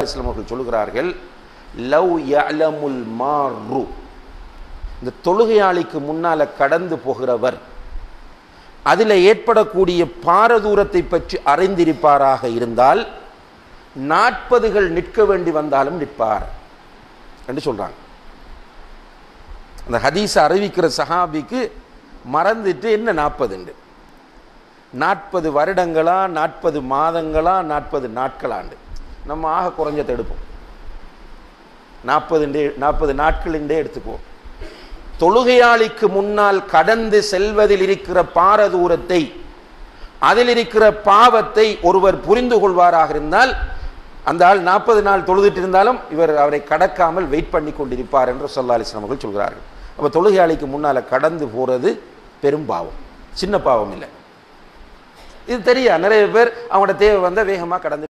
இஸ்லாம் அவர்கள் சொல்கிறார்கள் லவ் யலமுல் மாரு இந்த தொழுகையாளிக்கு முன்னால கடந்து போகிறவர் அதில் ஏற்படக்கூடிய பாரதூரத்தை பற்றி அறிந்திருப்பாராக இருந்தால் நாற்பதுகள் நிற்க வேண்டி வந்தாலும் நிற்பார் என்று சொல்றாங்க அந்த ஹதீஸை அறிவிக்கிற சஹாபிக்கு மறந்துட்டு என்ன நாற்பதுண்டு நாற்பது வருடங்களா நாற்பது மாதங்களா நாற்பது நாட்களாண்டு நம்ம ஆக குறைஞ்சதை எடுப்போம் நாற்பது நாற்பது நாட்களின்றே எடுத்துக்குவோம் தொழுகையாளிக்கு முன்னால் கடந்து செல்வதில் இருக்கிற பாரதூரத்தை அதில் இருக்கிற பாவத்தை ஒருவர் புரிந்து கொள்வாராக இருந்தால் அந்த ஆள் நாற்பது நாள் தொழுதுட்டு இருந்தாலும் இவர் அவரை கடக்காமல் வெயிட் பண்ணி கொண்டிருப்பார் என்று சொல்லா அலிஸ்லாம் அவர்கள் சொல்கிறார்கள் அப்போ தொழுகையாளிக்கு முன்னால் கடந்து போகிறது பெரும் பாவம் சின்ன பாவம் இல்லை இது தெரியா நிறைய பேர் அவங்களோட தேவை வந்தால் வேகமாக கடந்து